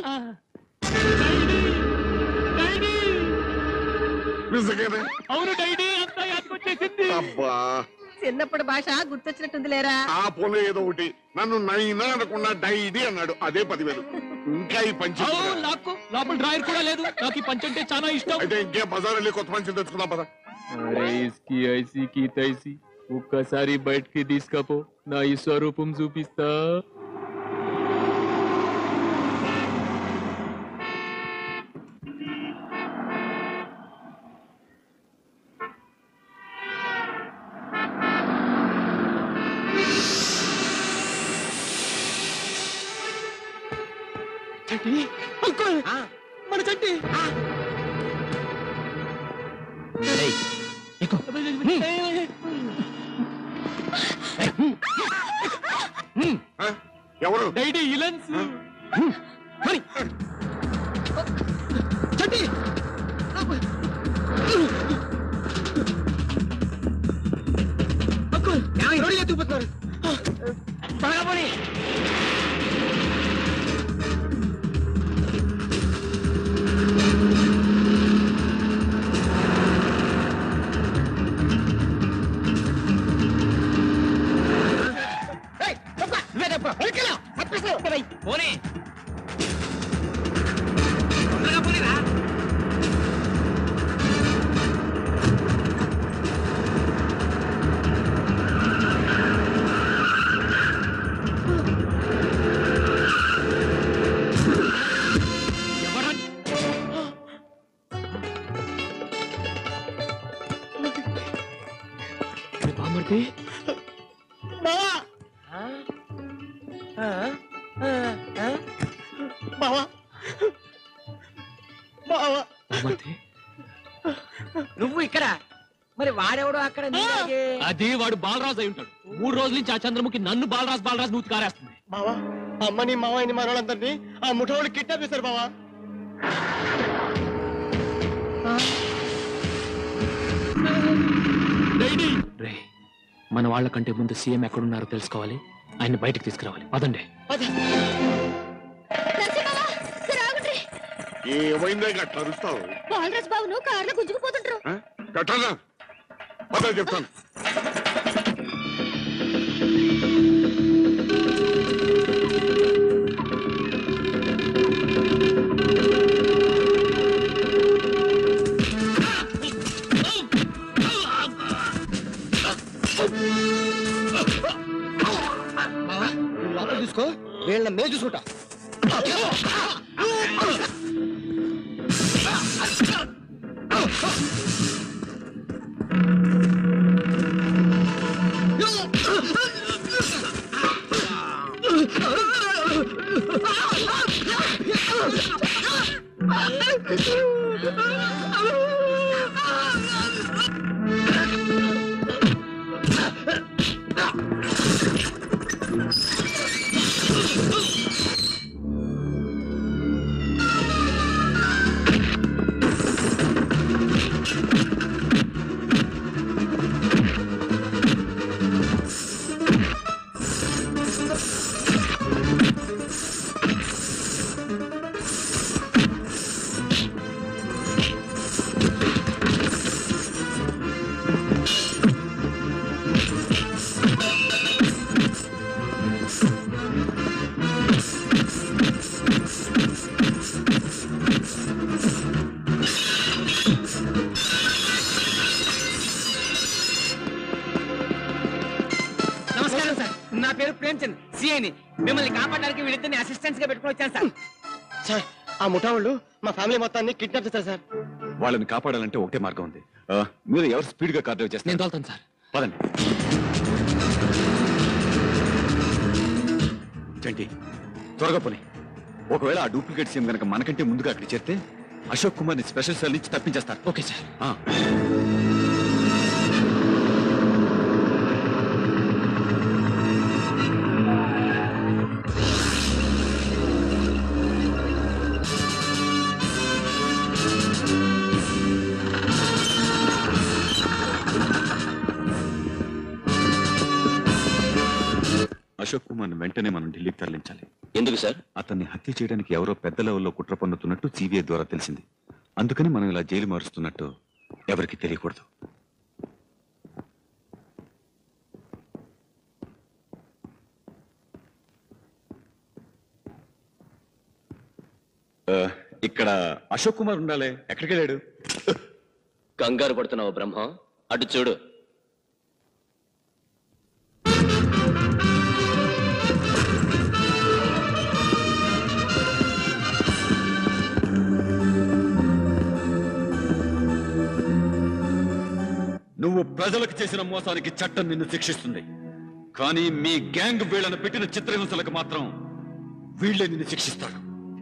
డైడీ! నిజంగానే అవును డైడీ అంతా యాదకొచ్చేసింది అబ్బా చిన్నప్పుడు భాష గుర్తొచ్చినట్టుంది లేరా ఆ పోలే ఏదో ఒకటి నన్ను నైనా అనకుండా డైడీ అన్నాడు అదే పదివేలు ఇంకా ఈ పంచి అవు, నాకు లోపల డ్రాయర్ కూడా లేదు నాకు ఈ పంచ్ అంటే చాలా ఇష్టం అయితే ఇంకే బజార్ వెళ్ళి కొత్త పంచి తెచ్చుకుందాం పద అరే ఇస్కి ఐసి కి తైసి ఒక్కసారి బయటికి తీసుకపో నా ఈ స్వరూపం చూపిస్తా చంటి అంకుల్ మన చంటి ఆ? ఎవరు డైడీ ఇలన్స్ మరి చంటి అంకుల్ ఎవరు ఎత్తుకుపోతున్నారు త్వరగా పోనీ పోనీ తొందరగా పోనీరా బామర్ది బామర్ది నువ్వు ఇక్కడ మరి వాడెవడో అక్కడ నీలాగే. అది వాడు బాలరాజు అయి ఉంటాడు మూడు రోజుల నుంచి ఆ చంద్రముఖి నన్ను బాలరాజు బాలరాజు నూతి కారేస్తుంది బావా అమ్మని మావయ్యని మనోళ్ళందరినీ ఆ ముఠోళ్ళు కిడ్నాప్ చేశారు బావా రే మన వాళ్ళకంటే ముందు సీఎం ఎక్కడున్నారో తెలుసుకోవాలి ఆయన బయటకు తీసుకురావాలి పదండి ఏమైందే గట్ల అరుస్తావు బాలరాజ్ బాబును కార్లో గుంజుకుపోతుంటారు ఆ? గట్లనా పద చెప్తాను లోపల చూసుకో వీళ్ళని మేము చూసుకుంటా నమస్కారం సార్ నా పేరు ప్రేమ్చంద్ సిఐని మిమ్మల్ని కాపాడడానికి వీళ్ళిద్దరిని అసిస్టెంట్స్ గా పెట్టుకుని వచ్చాను సార్ సార్ ఆ ముఠా వాళ్ళు మా ఫ్యామిలీ మొత్తాన్ని కిడ్నాప్ చేశారు సార్ వాళ్ళని కాపాడాలంటే ఒకటే మార్గం ఉంది ఆ, మీరు ఎవరు స్పీడ్ గా కార్ డ్రైవ్ నేను చేస్తారు తోలుతాను సార్ పదండి చంటి త్వరగా పోనీ ఒకవేళ ఆ డూప్లికేట్ సీఎం గనక మనకంటే ముందుగా అక్కడ చేరితే అశోక్ కుమార్ ని స్పెషల్ సెల్ నుంచి తప్పించేస్తారు ఓకే సార్ ఆ, అశోక్ కుమార్ వెంటనే మనం ఢిల్లీకి తరలించాలి ఎందుకు సార్ అతన్ని హత్య చేయడానికి ఎవరో పెద్ద లెవెల్లో కుట్ర పన్నుతున్నట్టు సిబిఐ ద్వారా తెలిసింది అందుకని మనం ఇలా జైలు మారుస్తున్నట్టు ఎవరికి తెలియకూడదు ఆ, ఇక్కడ అశోక్ కుమార్ ఉండాలి ఎక్కడికి వెళ్ళాడు కంగారు పడుతున్నావు బ్రహ్మ అటు చూడు నువ్వు ప్రజలకు చేసిన మోసానికి చట్టం నిన్ను శిక్షిస్తుంది కానీ మీ గ్యాంగ్ వీళ్ళను పెట్టిన చిత్రహింసలకు మాత్రం వీళ్ళే నిన్ను శిక్షిస్తారు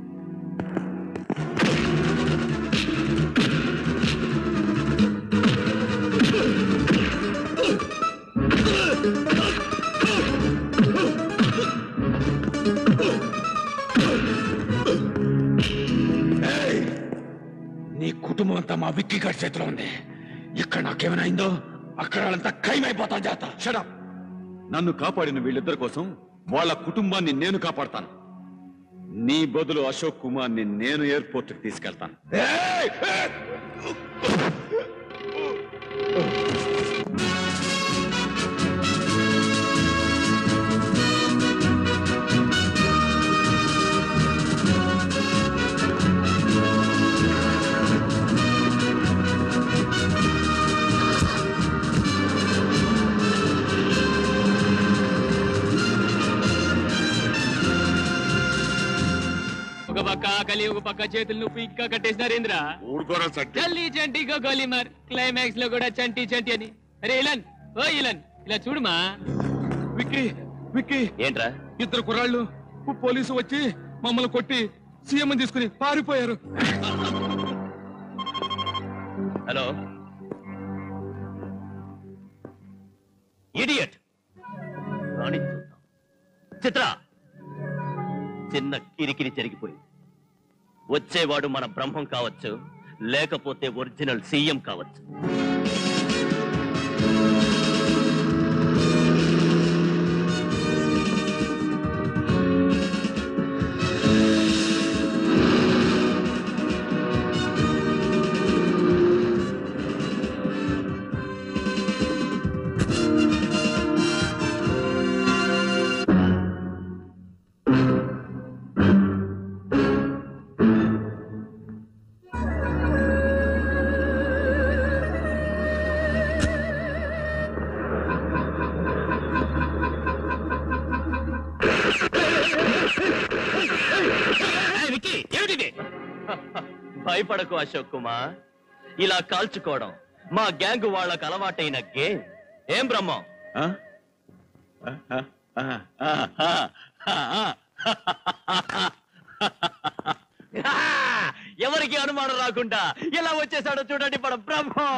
ఏయ్! నీ కుటుంబం అంతా మా విక్కీ గారి చేతిలో ఉంది ఇక్కడ నాకేమైనా అయిందో అక్కడ వాళ్ళంతా ఖైమైపోతా జాత షడప్ నన్ను కాపాడిన వీళ్ళిద్దరి కోసం వాళ్ళ కుటుంబాన్ని నేను కాపాడతాను నీ బదులు అశోక్ కుమార్ని నేను ఎయిర్పోర్ట్కి తీసుకెళ్తాను ఏయ్! ఏయ్! ఒక పక్క ఆకలి ఒక పక్క చేతులు నొప్పి ఇంకా కట్టేసినారేంద్ర ఊరుకోరా సట్టి చల్లి చంటిగా గోలీమార్ క్లైమాక్స్ లో కూడా చంటి చంటి అని అరే ఇలన్ ఓ ఇలన్ ఇలా చూడుమా విక్కీ విక్కీ ఏంట్రా ఇద్దరు కుర్రాళ్ళు పోలీసు వచ్చి మమ్మల్ని కొట్టి సీఎం తీసుకుని పారిపోయారు హలో ఇడియట్ రాణి చూద్దాం చిత్ర చిన్న కిరికిరి జరిగిపోయింది వచ్చేవాడు మన బ్రహ్మం కావచ్చు లేకపోతే ఒరిజినల్ సీఎం కావచ్చు భయపడకు అశోక్ కుమార్ ఇలా కాల్చుకోవడం మా గ్యాంగ్ వాళ్ళకు అలవాటైన గేమ్ ఏం బ్రహ్మం ఆ? ఆ, ఆ, ఆ, ఆ, ఆ, ఆ, ఆ. ఎవరికి అనుమానం రాకుండా ఎలా వచ్చేసాడో చూడండి మన బ్రహ్మం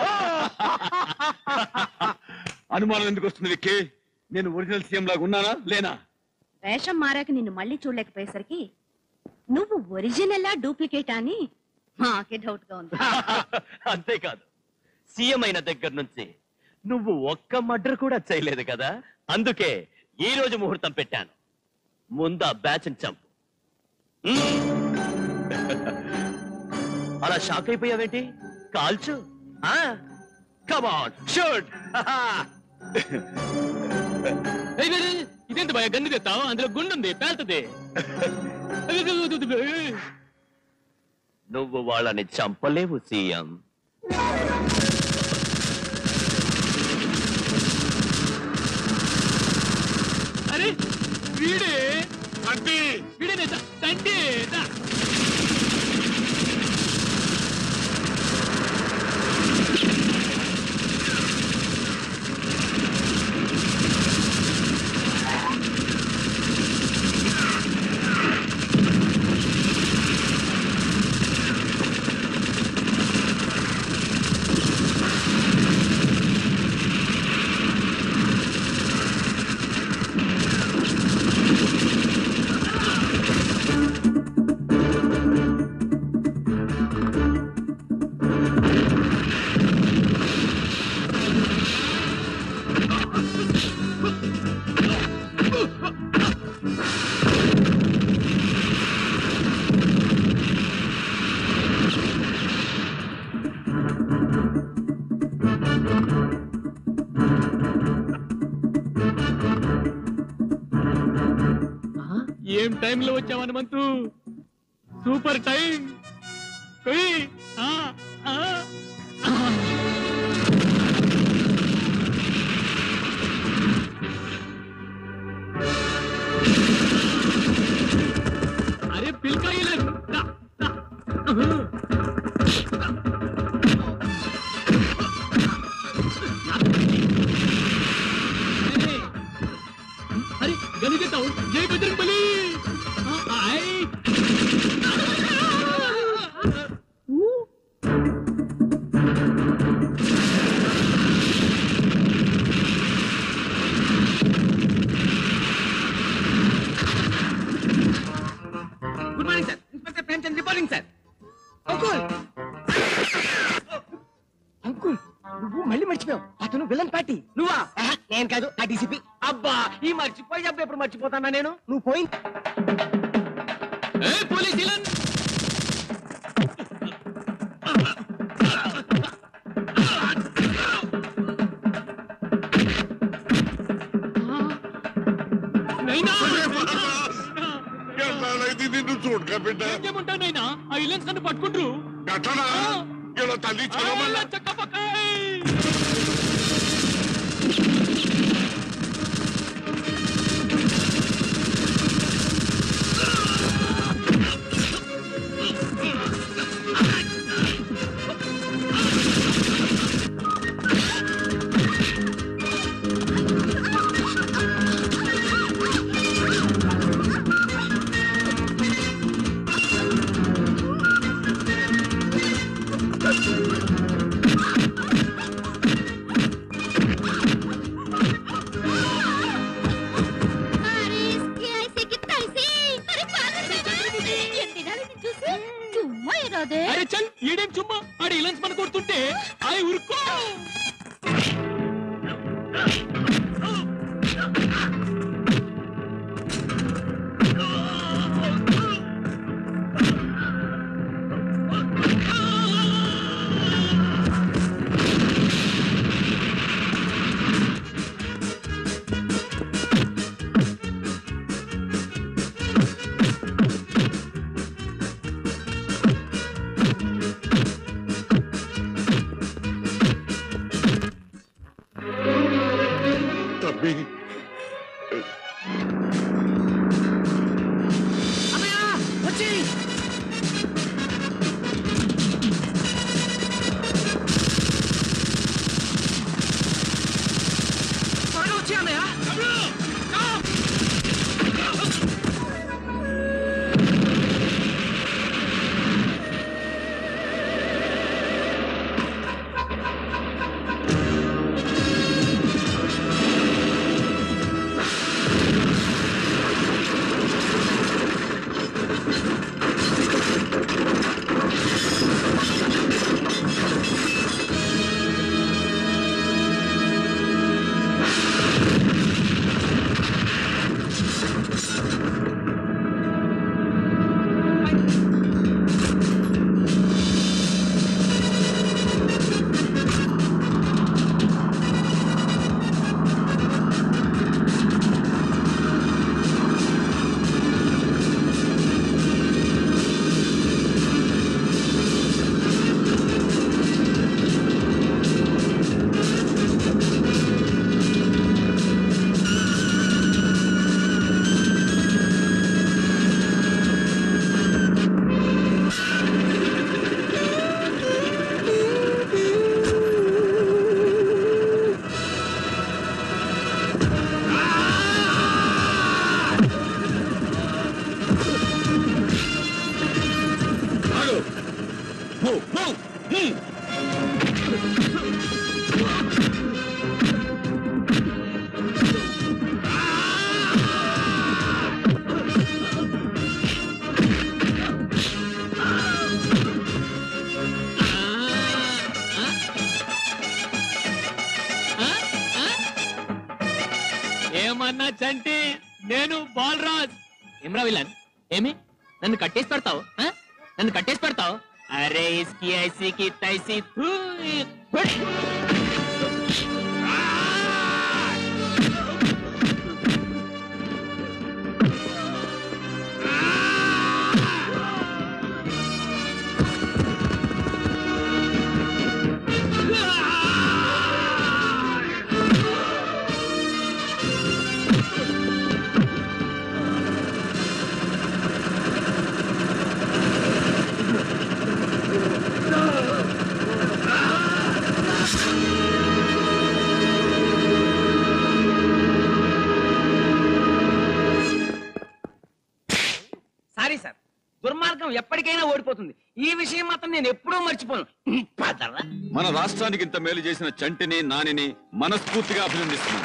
అనుమానం ఎందుకు వస్తుంది విక్కీ నేను ఒరిజినల్ సీఎం లాగా ఉన్నానా లేనా వేషం మారాక నిన్ను మళ్ళీ చూడలేకపోయేసరికి నువ్వు ఒరిజినల్లా డూప్లికేటా అని మాకే డౌట్ గా ఉంది అంతేకాదు సీఎం అయిన దగ్గర నుంచి నువ్వు ఒక్క మర్డర్ కూడా చేయలేదు కదా అందుకే ఈ రోజు ముహూర్తం పెట్టాను ముందా బ్యాచ్ చంపు మ్మ్. అలా షాక్ అయిపోయావేంటి కాల్చు కమాన్ షూట్ ఏయ్, ఏయ్, ఏయ్, ఇదెంత భయ గన్ను తెస్తావు అందులో గుండుంది పేల్తది నువ్వు వాళ్ళని చంపలేవు సీఎం అరే వీడే సట్టి వీడే తండ్రి ఆ ఏం టైంలో వచ్చావు హనుమంతు సూపర్ టైం కొయ్. ఆ, ఆ, ఆ. అరే పిల్కాయలే రా, రా. అరే, అరే గనిగెత్తావు జై బజరంగ్ బలి ఆ, ఆయ్. ఊ. Good morning sir inspector Premchand reporting sir uncle uncle నువ్వు మళ్ళీ మర్చిపోయావు అతను విలన్ పార్టీ నువ్వా ఆహా, నేను కాదు ఆ డీసీపీ అబ్బా ఈ మర్చిపోయి అబ్బా ఎప్పుడు మర్చిపోతానా నేను నువ్వు పోయి ఏ పోలీస్ ఇలన్ నైనా ఎన్నాళ్ళైంది నిన్ను చూడక బిడ్డ ఏం చేయమంటావు నైనా ఆ ఇలన్స్ నన్ను పట్టుకుంటారు గట్టనా ఇలా తల్లి చదవమల్ల చక్కపక్కాయ్ अरे इसकी ऐसे कितना ऐसे अरे पागल ये दिनाली ని చూసి చుమ్మా ఇరాదే అరే చల్ ఈడేం చుమ్మా ఆడ ఇలన్స్ మన కొడుతుంటే అయి ఉరుకో తప్పి అమ్మయ్య వచ్చి త్వరగా వచ్చి అన్నయ్య ఏమన్నా చంటి నేను బాలరాజ్ ఏమ్రా విలన్ ఏమి నన్ను కట్టేసి పెడతావు ఆ? నన్ను కట్టేసి పెడతావు అరే ఇస్కి ఐసీకి తైసి థూ, ఈ ఫుట్. సారీ సార్ దుర్మార్గం ఎప్పటికైనా ఓడిపోతుంది ఈ విషయం మాత్రం నేను ఎప్పుడూ మర్చిపోను పదరా మన రాష్ట్రానికి ఇంత మేలు చేసిన చంటిని నానిని మనస్ఫూర్తిగా అభినందిస్తున్నాను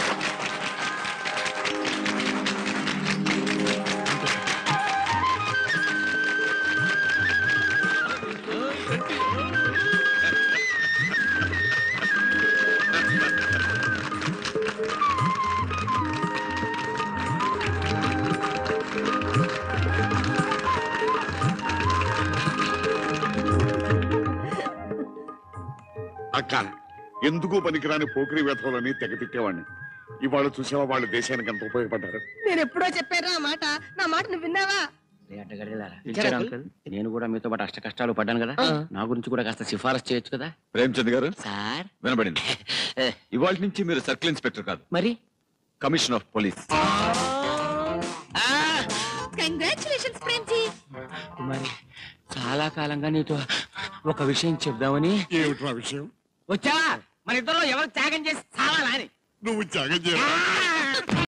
అక్క ఎందుకు పనికిరాని పోకిరి వ్యథలని తెగ తిట్టేవాడిని ఇవాళ చూసావా వాళ్ళ దేశానికి ఎంత ఉపయోగపడ్డారు నేను ఎప్పుడో చెప్పారా ఆ మాట నా మాట నువ్వు విన్నావా పిలిచారా, అంకుల్? నేను కూడా మీతో పాటు అష్ట కష్టాలు పడ్డాను కదా నా గురించి కూడా కాస్త సిఫారసు చేయొచ్చు కదా ప్రేమచంద్ గారు సార్ వినబడింది ఇవాళ నుంచి మీరు సర్కిల్ ఇన్స్పెక్టర్ కాదు మరి commission of police congratulations Premji మరి చాలా కాలంగా నీతో ఒక విషయం చెప్దామని ఏమిట్రా విషయం వచ్చావా మన ఇద్దరు ఎవరు త్యాగం చేసి చాలా అని నువ్వు త్యాగం చేయాలి